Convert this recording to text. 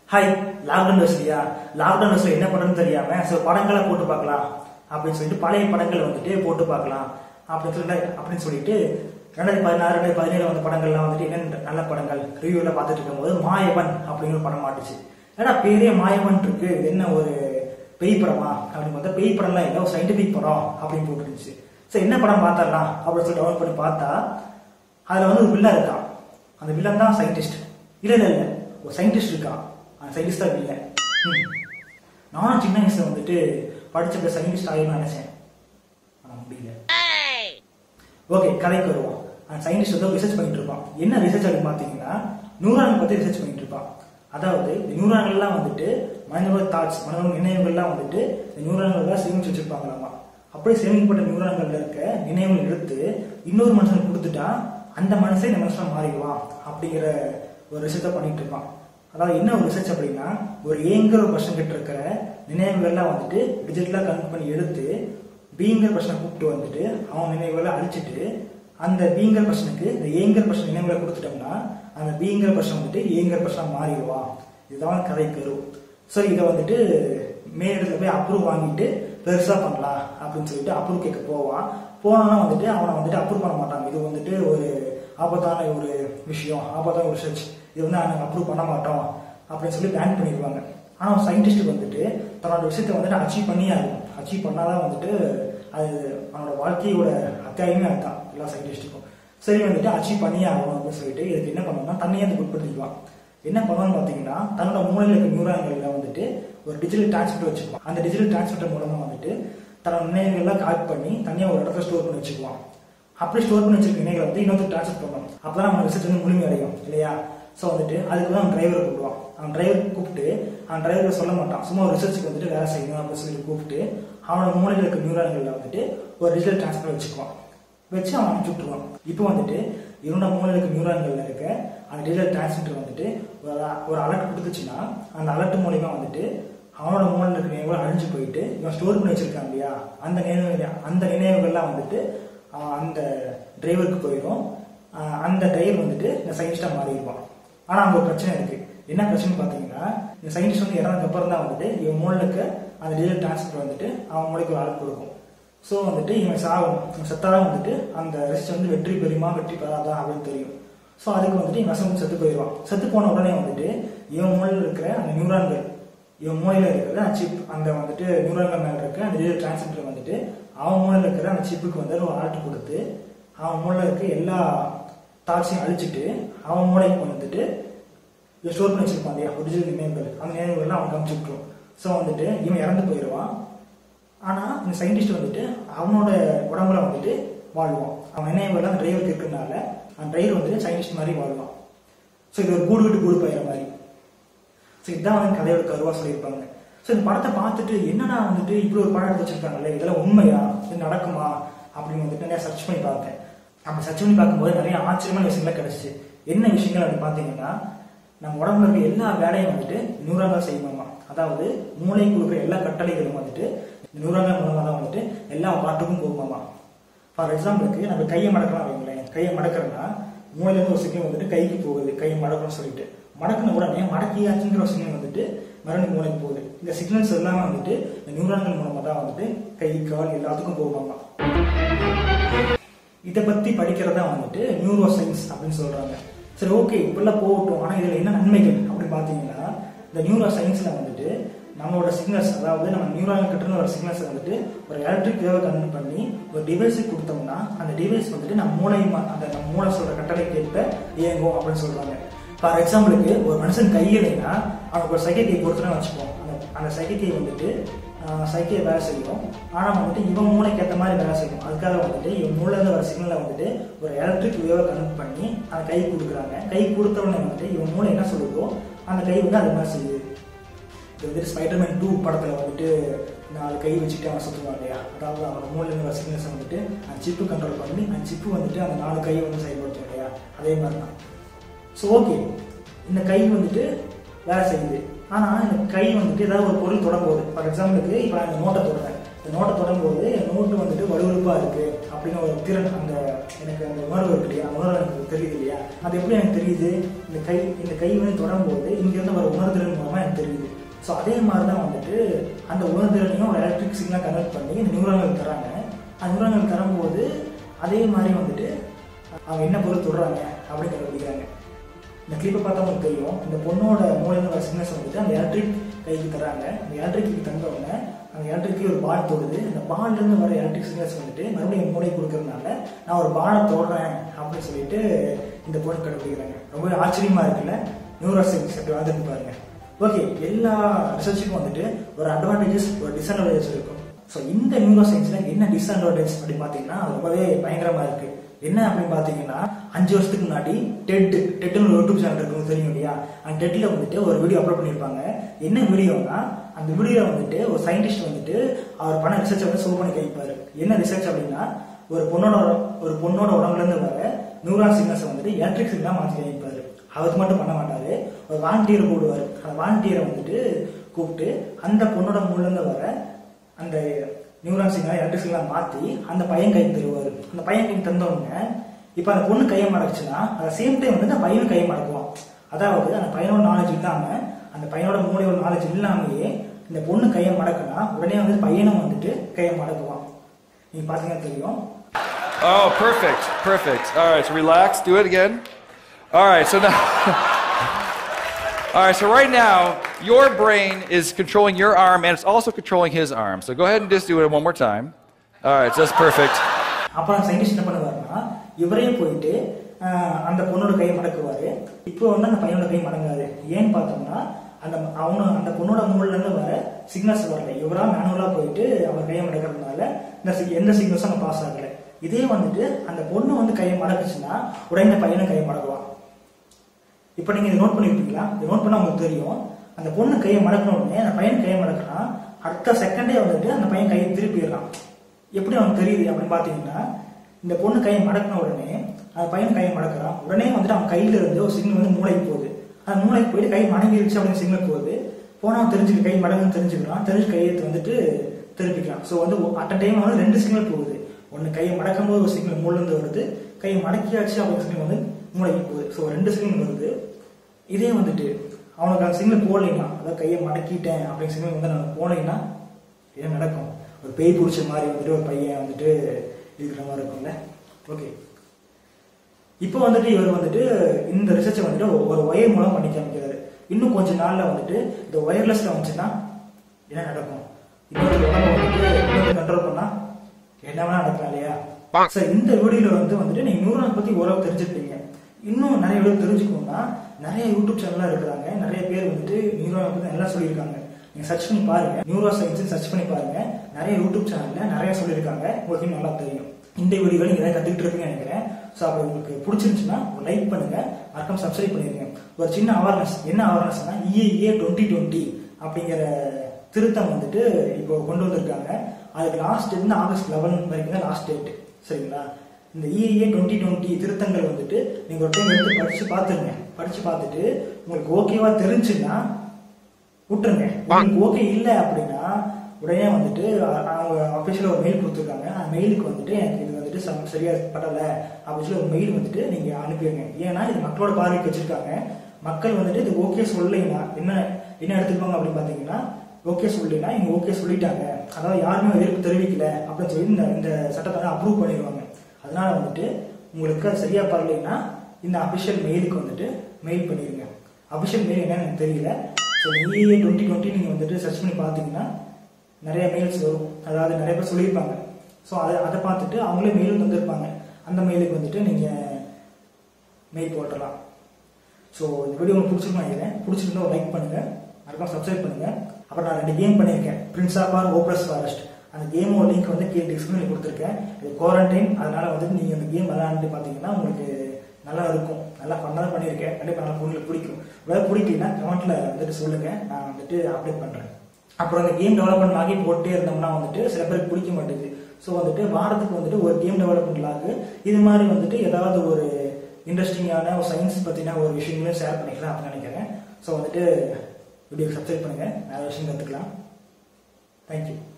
Hi lockdown வசதியா lockdown வசதி என்ன படம்னு தெரியாம சில படங்களை போட்டு பார்க்கலாம் அப்படின்னு சொல்லிட்டு பழைய படங்கள் வந்துட்டு போட்டு பார்க்கலாம் அப்படின்னு சொல்லிட்டு அப்படின்னு சொல்லிட்டு ரெண்டாயிரத்தி பதினாறு ரெண்டாயிரத்தி பதினேழு வந்த படங்கள்லாம் வந்துட்டு என்ன நல்ல படங்கள் ரிவ்யூல பார்த்துட்டு இருக்கும்போது மாயவன் அப்படிங்கிற ஒரு படம் மாட்டுச்சு ஏன்னா பேரே மாயவன் இருக்கு இது என்ன ஒரு பேய் படமா அப்படின்னு பார்த்தா பேய் படம்லாம் இல்லை ஒரு சயின்டிபிக் படம் அப்படின்னு போட்டுருந்துச்சு சரி என்ன படம் பார்த்தரலாம் அப்படின்னு சொல்லி டவுன்லோட் பண்ணி பார்த்தா அதுல வந்து ஒரு வில்லன் இருக்கான் அந்த வில்லன் தான் சயின்டிஸ்ட் இல்ல இல்ல இல்ல ஒரு சயின்டிஸ்ட் இருக்கான் அந்த சயின்டிஸ்ட் தான் வில்லன் ம். நானும் சின்ன வயசுல வந்துட்டு படிச்சப்ப சயின்டிஸ்ட் ஆகிடும் நினைச்சேன் ஆனா முடியல ஓகே கதைக்கு வருவோம் அந்த சயின்டிஸ்ட் வந்து ரிசர்ச் பண்ணிட்டு இருப்பான் என்ன ரிசர்ச் அப்படின்னு பார்த்தீங்கன்னா நியூரான் பத்தி ரிசர்ச் பண்ணிட்டு இருப்பான் அதாவது இந்த நியூரான்கள்லாம் வந்துட்டு மனிதனோட தாட்ஸ் மனிதனோட நினைவுகள்லாம் வந்துட்டு இந்த நியூரான்கள் சேமிச்சு வச்சிருப்பாங்களாமா அப்படியே சேமிக்கப்பட்ட நியூரான்கள்ல இருக்க நினைவுகள் எடுத்து இன்னொரு மனுஷனுக்கு கொடுத்துட்டா அந்த மனுஷன் இந்த மனுஷன் மாறிடுவான் அப்படிங்கிற ஒரு ரிசர்ச்சை பண்ணிட்டு இருப்பான் அதாவது என்ன ஒரு ரிசர்ச் அப்படின்னா ஒரு ஏங்கிற ஒரு பர்சன் கிட்ட இருக்கிற நினைவுகள்லாம் வந்துட்டு டிஜிட்டலா கன்வெர்ட் பண்ணி எடுத்து பீங்கர் பர்சனை கூப்பிட்டு வந்துட்டு அவன் நினைவுகளை அழிச்சிட்டு அந்த பீங்கர் பர்சனுக்கு இந்த ஏங்கர் பர்சன் நினைவுகளை கொடுத்துட்டோம்னா அந்த பீங்கர் பர்சன் வந்துட்டு ஏங்கர் பர்சனா மாறிடுவான் இதுதான் கதை கரு சரி இதை வந்துட்டு மேலிடத்துல போய் அப்ரூவ் வாங்கிட்டு பெருசா பண்ணலாம் அப்படின்னு சொல்லிட்டு அப்ரூவ் கேட்க போவான் போனோம்னா வந்துட்டு அவனை வந்துட்டு அப்ரூவ் பண்ண மாட்டாங்க இது வந்துட்டு ஒரு ஆபத்தான ஒரு விஷயம் ஆபத்தான ஒரு ரிசர்ச் இது வந்து நாங்கள் அப்ரூவ் பண்ண மாட்டோம் அப்படின்னு சொல்லி பேன் பண்ணிடுவாங்க ஆனா ஒரு சயின்டிஸ்ட் வந்துட்டு தன்னோட விஷயத்தை வந்துட்டு அச்சீவ் பண்ணியே ஆகும் அச்சீவ் பண்ணாதான் வந்துட்டு அது அவனோட வாழ்க்கையோட அத்தியாயமே அதுதான் எல்லா சயின்டிஸ்ட்டுக்கும் சரி வந்துட்டு அச்சீவ் பண்ணியே ஆகணும் அப்படின்னு சொல்லிட்டு இதுக்கு என்ன பண்ணுவோம்னா தண்ணியை வந்து உட்படுத்திக்குவான் என்ன பண்ணுவான்னு பார்த்தீங்கன்னா தன்னோட மூளையில் இருக்க நியூரான்களில் வந்துட்டு ஒரு டிஜிட்டல் டிரான்ஸ்மிட்டர் வச்சுக்குவான் அந்த டிஜிட்டல் டிரான்ஸ்மிட்டர் மூலமா வந்துட்டு தன்னோட நினைவுகள்லாம் கால் பண்ணி தனியாக ஒரு இடத்துல ஸ்டோர் பண்ணி வச்சுக்குவான் அப்படி ஸ்டோர் பண்ணி வச்சிருக்க நினைவுகளை வந்து இன்னொரு டிரான்ஸ்ஃபர் பண்ணணும் அப்பதான் நம்ம ரிசர்ச் வந்து முழுமை அடையும் இல்லையா ஸோ வந்துட்டு அதுக்கு தான் டிரைவர் கூப்பிடுவான் அவன் டிரைவர் கூப்பிட்டு அவன் டிரைவர் சொல்ல மாட்டான் சும்மா ஒரு ரிசர்ச்சுக்கு வந்துட்டு வேலை செய்யணும் அப்படின்னு சொல்லி கூப்பிட்டு அவனோட மூளையில் இருக்க நியூரான்களில் வந்துட்டு ஒரு டிஜிட்டல் டிரான்ஸ்ஃபர் வச்சுக்குவான் வச்சு அவன் அனுப்பிச்சு விட்டுருவான் இப்போ வந்துட்டு இவனோட மூளையில் இருக்க நியூரான்கள்ல இருக்க அந்த டிஜிட்டல் டிரான்ஸ்மிட்டர் வந்துட்டு ஒரு அல- ஒரு அலர்ட் கொடுத்துச்சுன்னா அந்த அலர்ட் மூலியமா வந்துட்டு அவனோட மூளையில் இருக்க நினைவுகள் அழிஞ்சு போயிட்டு இவன் ஸ்டோர் பண்ணி வச்சிருக்கான் இல்லையா அந்த நினைவு அந்த நினைவுகள்லாம் வந்துட்டு அவன் அந்த டிரைவருக்கு போயிடும் ஆஹ் அந்த டிரைவர் வந்துட்டு இந்த சயின்டிஸ்டா மாறிடுவான் ஆனா அங்க ஒரு பிரச்சனை இருக்கு என்ன பிரச்சனை பாத்தீங்கன்னா இந்த சயின்டிஸ்ட் வந்து இறந்ததுக்கு அப்புறம் தான் வந்துட்டு இவன் மூளையில் இருக்க அந்த டிஜிட்டல் டிரான்ஸ்மிட்டர் வந்துட்டு அவன் மூளைக்கு ஒரு அலர்ட் கொடுக்கும் ஸோ வந்துட்டு இவன் சாகும் இவன் செத்தாதான் வந்துட்டு அந்த ரெஸ்ட் வந்து வெற்றி பெறுமா வெற்றி பெறாதா அப்படின்னு தெரியும் ஸோ அதுக்கு வந்துட்டு இவன் வந்து செத்து போயிடுவான் செத்து போன உடனே வந்துட்டு இவன் மூளையில் இருக்கிற அந்த நியூரான்கள் இவன் மூளையில் இருக்கிற அந்த சிப் அந்த வந்துட்டு நியூரான்கள் மேல இருக்க அந்த டிஜிட்டல் டிரான்ஸ்மிட்டர் வந்துட்டு அவன் மூளையில் இருக்கிற அந்த சிப்புக்கு வந்து ஒரு ஆல்ட் கொடுத்து அவன் மூளையில் இருக்க எல்லா தாட்ஸையும் அழிச்சிட்டு அவன் மூளைக்கு கொண்டு வந்துட்டு ஸ்டோர் பண்ணி வச்சிருப்பான் இல்லையா ஒரிஜினல் நினைவுகள் அந்த நினைவுகள்லாம் அவன் காமிச்சு விட்டுரும் ஸோ வந்துட்டு இவன் இறந்து போயிடுவான் ஆனா இந்த சயின்டிஸ்ட் வந்துட்டு அவனோட உடம்புல வந்துட்டு வாழ்வான் அவன் நினைவுகள் அந்த டிரைவருக்கு இருக்கிறதுனால அந்த டிரைவர் வந்துட்டு சயின்டிஸ்ட் மாதிரி வாழ்வான் ஸோ இது ஒரு கூடு விட்டு கூடு பயிற மாதிரி ஸோ இதுதான் வந்து கதையோட கருவா சொல்லியிருப்பாங்க ஸோ இந்த படத்தை பார்த்துட்டு என்னடா வந்துட்டு இப்படி ஒரு படம் எடுத்து வச்சிருக்காங்கல்ல இதெல்லாம் உண்மையா இது நடக்குமா அப்படின்னு வந்துட்டு நிறைய சர்ச் பண்ணி பார்த்தேன் அப்படி சர்ச் பண்ணி பார்க்கும்போது நிறைய ஆச்சரியமான விஷயங்கள் கிடைச்சிச்சு என்ன விஷயங்கள் அப்படின்னு பார்த்தீங்கன்னா நம்ம உடம்புல இருக்க எல்லா வேலையும் வந்துட்டு நியூரான்கள் செய்யுமாமா அதாவது மூளை கொடுக்குற எல்லா கட்டளைகளும் வந்துட்டு நியூரான்கள் மூலமா தான் வந்துட்டு எல்லா பாட்டுக்கும் போகுமாமா ஃபார் எக்ஸாம்பிளுக்கு நம்ம கையை மடக்கலாம் வைங்களேன் கையை மடக்கிறோம்னா மூளையில இருந்து ஒரு சிக்னல் வந்துட்டு கைக்கு போகுது கையை மடக்கணும்னு சொல்லிட்டு மடக்கின உடனே மடக்கியாச்சுங்கிற ஒரு சிக்னல் வந்துட்டு மறுபடியும் மூளைக்கு போகுது இந்த சிக்னல்ஸ் எல்லாமே வந்துட்டு இந்த நியூரான்கள் மூலமா தான் வந்துட்டு கை கால் எல்லாத்துக்கும் போகுமாமா இதை பத்தி படிக்கிறதா வந்துட்டு நியூரோ சயின்ஸ் அப்படின்னு சொல்றாங்க சரி ஓகே இப்பெல்லாம் போகட்டும் ஆனா இதுல என்ன நன்மைகள் அப்படின்னு பாத்தீங்கன்னா இந்த நியூரோ சயின்ஸ்ல வந்துட்டு நம்மளோட சிக்னல்ஸ் அதாவது நம்ம நியூரான் கிட்ட இருந்து ஒரு சிக்னல்ஸ் வந்துட்டு ஒரு எலக்ட்ரிக் வேவை கன்வெர்ட் பண்ணி ஒரு டிவைஸுக்கு கொடுத்தோம்னா அந்த டிவைஸ் வந்துட்டு நம்ம மூளையுமா அந்த நம்ம மூளை சொல்ற கட்டளை கேட்ப இயங்கும் அப்படின்னு சொல்றாங்க ஃபார் எக்ஸாம்பிளுக்கு ஒரு மனுஷன் கையிலைனா அவனுக்கு ஒரு சைக்கை கை கொடுத்துனா வச்சுப்போம் அந்த அந்த சைக்கை கை வந்துட்டு சைக்கிள் வேலை செய்யும் ஆனா வந்துட்டு இவன் மூளைக்கு ஏற்ற மாதிரி வேலை செய்யும் அதுக்காக வந்துட்டு இவன் மூளையில வர சிக்னலை வந்துட்டு ஒரு எலக்ட்ரிக் வேவை கனெக்ட் பண்ணி அந்த கை கொடுக்குறாங்க கை கொடுத்த உடனே வந்துட்டு இவன் மூளை என்ன சொல்லுதோ அந்த கை வந்து அது மாதிரி செய்யுது இது வந்துட்டு ஸ்பைடர்மேன் டூ படத்துல வந்துட்டு நாலு கை வச்சுட்டு அவன் சுற்றுவான் இல்லையா அதாவது அவனோட மூளையில வர சிக்னல்ஸ் வந்துட்டு அந்த சிப்பு கண்ட்ரோல் பண்ணி அந்த சிப்பு வந்துட்டு அந்த நாலு கையை வந்து செயல்படுத்தும் இல்லையா அதே மாதிரி தான் ஸோ ஓகே இந்த கை வந்துட்டு வேலை செய்யுது ஆனா இந்த கை வந்துட்டு ஏதாவது ஒரு பொருள் தொடங்கும்போது ஃபார் எக்ஸாம்பிளுக்கு இப்போ நான் இந்த நோட்டை தொடறேன் இந்த நோட்டை தொடங்கும்போது நோட்டு வந்துட்டு வலுவலுப்பா இருக்கு அப்படின்னு ஒரு திறன் அந்த எனக்கு அந்த உணர்வு இருக்கு இல்லையா அந்த உணர்வு எனக்கு தெரியுது இல்லையா அது எப்படி எனக்கு தெரியுது இந்த கை இந்த கை வந்து தொடரும்போது இங்க இருந்து வர உணர்திறன் மூலமா ஸோ அதே மாதிரி தான் வந்துட்டு அந்த உணர்திறனையும் ஒரு எலக்ட்ரிக் சிக்னலாக கன்வெர்ட் பண்ணி இந்த நியூரான்கள் தராங்க அந்த நியூரான்கள் தரும்போது அதே மாதிரி வந்துட்டு அவங்க என்ன பொருள் தொடுறாங்க அப்படின்னு கண்டுபிடிக்கிறாங்க இந்த கிளிப்பை பார்த்தா உங்களுக்கு தெரியும் இந்த பொண்ணோட மூலையில வர சிக்னஸ் வந்துட்டு அந்த எலக்ட்ரிக் கைக்கு தராங்க அந்த எலக்ட்ரிக் தந்த உடனே அந்த எலக்ட்ரிக்கு ஒரு பால் தொடுது அந்த பால்ல இருந்து வர எலக்ட்ரிக் சிக்னஸ் வந்துட்டு மறுபடியும் மூளை கொடுக்கறதுனால நான் ஒரு பாலை தொடுறேன் அப்படின்னு சொல்லிட்டு இந்த பொண்ணு கண்டுபிடிக்கிறாங்க ரொம்பவே ஆச்சரியமா இருக்குல்ல நியூரோசைன்ஸ் எப்படி வந்துருக்கு பாருங்க ஓகே எல்லா ரிசர்ச்சுக்கும் வந்துட்டு ஒரு அட்வான்டேஜஸ் ஒரு டிஸ்அட்வான்டேஜஸ் இருக்கும் ஸோ இந்த நியூரோசைன்ஸ்ல என்ன டிஸ்அட்வான்டேஜ் அப்படின்னு பார்த்தீங்கன்னா ரொம்பவே பயங்கரமா இருக்கு என்ன அப்படின்னு பார்த்தீங்கன்னா அஞ்சு வருஷத்துக்கு முன்னாடி டெட் டெட்னு ஒரு யூடியூப் சேனல் இருக்கு தெரியும் இல்லையா அந்த டெட்ல வந்துட்டு ஒரு வீடியோ அப்லோட் பண்ணியிருப்பாங்க என்ன வீடியோனா அந்த வீடியோ வந்துட்டு ஒரு சயின்டிஸ்ட் வந்துட்டு அவர் பண்ண ரிசர்ச் வந்து ஷோ பண்ணி கேட்பாரு என்ன ரிசர்ச் அப்படின்னா ஒரு பொண்ணோட ஒரு பொண்ணோட உடம்புல இருந்து வர நியூரான் சிக்னஸ் வந்துட்டு எலக்ட்ரிக் சிக்னலா மாற்றி கேட்பாரு அவருக்கு மட்டும் பண்ண மாட்டாரு ஒரு வாலண்டியர் கூடுவார் அந்த வாலண்டியரை வந்துட்டு கூப்பிட்டு அந்த பொண்ணோட மூலிருந்து வர அந்த நியூரான் சிக்னல் எலக்ட்ரிக் சிக்னலா மாத்தி அந்த பையன் கை தருவார் அந்த பையன் கை தந்தவங்க இப்ப அந்த பொண்ணு கையை மடக்குச்சுன்னா அந்த சேம் டைம் வந்து அந்த பையனும் கையை மடக்குவான் அதாவது அந்த பையனோட நாலேஜ் இல்லாம அந்த பையனோட மூளையோட நாலேஜ் இல்லாமயே இந்த பொண்ணு கையை மடக்குனா உடனே வந்து பையனும் வந்துட்டு கையை மடக்குவான் நீங்க பாத்தீங்கன்னா தெரியும் Oh, perfect, perfect. All right, so relax. Do it again. All right, so now. All right, so right now, your brain is controlling your arm and it's also controlling his arm. So go ahead and just do it one more time. All right, so that's perfect. அப்புறம் scientist என்ன பண்ணுவாருன்னா இவரே போயிட்டு ஆஹ், அந்த பொண்ணோட கை மடக்குவாரு இப்போ வந்து அந்த பையனோட கை மடங்காது ஏன்னு பார்த்தோம்னா அந்த அவனு அந்த பொண்ணோட மூணுல இருந்து வர சிக்னல்ஸ் வரல இவரா மேனுவலா போயிட்டு அவர் கையை மடக்கிறதுனால இந்த sig- எந்த சிக்னல்ஸும் அங்க பாஸ் ஆகல இதே வந்துட்டு அந்த பொண்ணு வந்து கையை மடக்குச்சுன்னா உடனே இந்த பையனை கையை மடக்குவான் இப்போ நீங்க இதை நோட் பண்ணிருப்பீங்களா இதை நோட் பண்ணா உங்களுக்கு தெரியும் அந்த பொண்ணு கையை மடக்கின உடனே அந்த பையன் கையை மடக்கிறான் அடுத்த செகண்டே வந்துட்டு அந்த பையன் கையை திருப்பிடுறான் எப்படி அவனுக்கு தெரியுது அப்படின்னு பாத்தீங்கன்னா இந்த பொண்ணு கையை மடக்கின உடனே அந்த பையன் கையை மடக்கிறான் உடனே வந்துட்டு அவன் கையில இருந்து ஒரு சிக்னல் வந்து மூளைக்கு போகுது அந்த மூளைக்கு போயிட்டு கை மடங்கிருச்சு அப்படின்னு சிக்னல் போகுது போனா அவன் தெரிஞ்சுக்க கை மடங்குன்னு தெரிஞ்சுக்கிறான் தெரிஞ்சு கையை வந்துட்டு திருப்பிக்கலாம் ஸோ வந்து அட் அ டைம் வந்து ரெண்டு சிக்னல் போகுது ஒன்னு கையை மடக்கும் போது ஒரு சிக்னல் மூணுல இருந்து வருது கையை மடக்கியாச்சு அப்படின்னு சிக்னல் வந்து மூளைக்கு போகுது ஸோ ரெண்டு சிக்னல் வருது இதே வந்துட்டு அவனுக்கு அந்த சிக்னல் போடலைன்னா அதாவது கையை மடக்கிட்டேன் அப்படின்னு சிக்னல் வந்து நான் போனீங்கன்னா என்ன நடக்கும் ஒரு பேய் பிடிச்ச மாதிரி வந்துட்டு ஒரு பையன் வந்துட்டு இருக்கிற மாதிரி இருக்கும்ல ஓகே இப்போ வந்துட்டு இவர் வந்துட்டு இந்த ரிசர்ச்சை வந்துட்டு ஒரு ஒயர் மூலம் பண்ணி காமிக்கிறாரு இன்னும் கொஞ்ச நாள்ல வந்துட்டு இந்த ஒயர்லெஸ்ல வந்துச்சுன்னா என்ன நடக்கும் இன்னொரு உடம்ப வந்துட்டு கண்ட்ரோல் பண்ணா என்ன வேணா நடக்கலாம் இல்லையா சார் இந்த வீடியோல வந்து வந்துட்டு நீங்க நியூரான் பத்தி ஓரளவு தெரிஞ்சுப்பீங்க இன்னும் நிறைய வீடியோ தெரிஞ்சுக்கணும்னா நிறைய யூடியூப் சேனல்லாம் இருக்கிறாங்க நிறைய பேர் வந்துட்டு நியூரான் பத்தி நல்லா சொல்லியிருக்காங்க நீங்க சர்ச் பண்ணி பாருங்க நியூரோ சயின்ஸ் சர்ச் பண்ணி பாருங்க நிறைய யூடியூப் சேனல்ல நிறைய சொல்லியிருக்காங்க உங்களுக்கு நல்லா தெரியும் இந்த வீடியோ நீங்க ஏதாவது கத்துக்கிட்டு இருப்பீங்கன்னு நினைக்கிறேன் ஸோ அப்படி உங்களுக்கு பிடிச்சிருந்துச்சுன்னா ஒரு லைக் பண்ணுங்க மறக்காம சப்ஸ்கிரைப் பண்ணிருங்க ஒரு சின்ன அவேர்னஸ் என்ன அவேர்னஸ்னா இஏஏ டுவெண்ட்டி டுவெண்ட்டி அப்படிங்கிற திருத்தம் வந்துட்டு இப்போ கொண்டு வந்திருக்காங்க அதுக்கு லாஸ்ட் இருந்து ஆகஸ்ட் லெவன் வரைக்கும் தான் லாஸ்ட் டேட் சரிங்களா இந்த இஏஏ டுவெண்ட்டி டுவெண்ட்டி திருத்தங்கள் வந்துட்டு நீங்க ஒரு டைம் எடுத்து படிச்சு பார்த்துருங்க படிச்சு பார்த்துட்டு உங்களுக்கு ஓகேவா தெரிஞ்சுன்னா விட்டுருங்க உங்களுக்கு ஓகே இல்லை அப்படின்னா உடனே வந்துட்டு அ- அவங்க அஃபிஷியல் ஒரு மெயில் கொடுத்துருக்காங்க அந்த மெயிலுக்கு வந்துட்டு எனக்கு இது வந்துட்டு சம் சரியா படல அப்படின்னு சொல்லி ஒரு மெயில் வந்துட்டு நீங்க அனுப்பிடுங்க ஏன்னா இது மக்களோட பார்வைக்கு வச்சிருக்காங்க மக்கள் வந்துட்டு இது ஓகே சொல்லலைன்னா என்ன என்ன எடுத்துக்குவாங்க அப்படின்னு பாத்தீங்கன்னா ஓகே சொல்லலைன்னா இங்க ஓகே சொல்லிட்டாங்க அதாவது யாருமே எதிர்ப்பு தெரிவிக்கல அப்படின்னு சொல்லி இந்த இந்த சட்டத்தை அப்ரூவ் பண்ணிடுவாங்க அதனால வந்துட்டு உங்களுக்கு அது சரியா பரலைன்னா இந்த அபிஷியல் மெயிலுக்கு வந்துட்டு மெயில் பண்ணிருங்க அபிஷியல் மெயில் என்னன்னு எனக்கு தெரியல ஸோ இஏ டுவெண்ட்டி டுவெண்ட்டி நீங்கள் வந்துட்டு சர்ச் பண்ணி பார்த்தீங்கன்னா நிறைய மெயில்ஸ் வரும் அதாவது நிறைய பேர் சொல்லியிருப்பாங்க ஸோ அதை அதை பார்த்துட்டு அவங்களே மெயில் தந்திருப்பாங்க அந்த மெயிலுக்கு வந்துட்டு நீங்கள் மெயில் போட்டுடலாம் ஸோ இந்த வீடியோ உங்களுக்கு பிடிச்சிருக்கும் நினைக்கிறேன் பிடிச்சிருந்தா ஒரு லைக் பண்ணுங்க மறக்காம சப்ஸ்கிரைப் பண்ணுங்க அப்புறம் நான் ரெண்டு கேம் பண்ணியிருக்கேன் பிரின்ஸ் ஆஃப் ஆர் ஓப்ளஸ் ஃபாரஸ்ட் அந்த கேமோட லிங்க் வந்து கீழே டிஸ்கிரிப்ஷனில் கொடுத்துருக்கேன் இது குவாரண்டைன் அதனால வந்துட்டு நீங்கள் அந்த கேம் விளையாண்டு பார்த்தீங்கன்னா உங்களுக்கு நல்லா இருக்கும் நல்லா பண்ணாதான் பண்ணியிருக்கேன் கண்டிப்பாக நல்லா உங்களுக்கு பிடிக்கும் வேறு பிடிக்கலன்னா கமெண்ட்ல வந்துட்டு சொல்லுங்க நான் வந்துட்டு அப்டேட் பண்ணுறேன் அப்புறம் அந்த கேம் டெவலப்மெண்ட் ஆகி போட்டே இருந்தோம்னா வந்துட்டு சில பேருக்கு பிடிக்க மாட்டேங்குது ஸோ வந்துட்டு வாரத்துக்கு வந்துட்டு ஒரு கேம் டெவலப்மெண்ட் ஆகு இது மாதிரி வந்துட்டு ஏதாவது ஒரு இன்ட்ரெஸ்டிங்கான ஒரு சயின்ஸ் பற்றின ஒரு விஷயங்களையும் ஷேர் பண்ணிக்கலாம் அப்படின்னு நினைக்கிறேன் ஸோ வந்துட்டு வீடியோ சப்ஸ்கிரைப் பண்ணுங்க நிறைய விஷயம் கற்றுக்கலாம் தேங்க்யூ